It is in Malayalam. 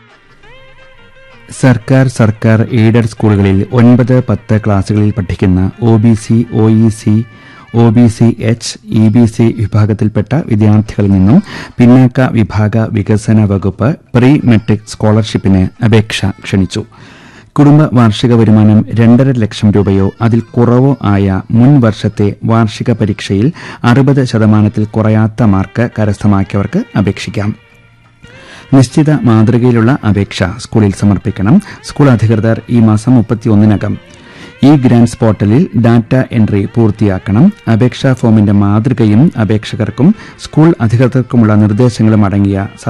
സർക്കാർ സർക്കാർ എയ്ഡഡ് സ്കൂളുകളിൽ ഒൻപത് പത്ത് ക്ലാസുകളിൽ പഠിക്കുന്ന O B C O E C O B C H E B C വിഭാഗത്തിൽപ്പെട്ട വിദ്യാർത്ഥികളിൽ നിന്നും പിന്നാക്ക വിഭാഗ വികസന വകുപ്പ് പ്രീ മെട്രിക് സ്കോളർഷിപ്പിന് അപേക്ഷ ക്ഷണിച്ചു കുടുംബ വാർഷിക വരുമാനം രണ്ടര ലക്ഷം രൂപയോ അതിൽ കുറവോ ആയ മുൻ വർഷത്തെ വാർഷിക പരീക്ഷയിൽ അറുപത് ശതമാനത്തിൽ കുറയാത്ത മാർക്ക് കരസ്ഥമാക്കിയവർക്ക് അപേക്ഷിക്കാം നിശ്ചിത മാതൃകയിലുള്ള അപേക്ഷ സ്കൂളിൽ സമർപ്പിക്കണം സ്കൂൾ അധികൃതർ ഈ മാസം മുപ്പത്തിയൊന്നിനകം ഇ ഗ്രാൻസ് പോർട്ടലിൽ ഡാറ്റ എൻട്രി പൂർത്തിയാക്കണം അപേക്ഷാ ഫോമിന്റെ മാതൃകയും അപേക്ഷകർക്കും സ്കൂൾ അധികൃതർക്കുമുള്ള നിർദ്ദേശങ്ങളും അടങ്ങിയ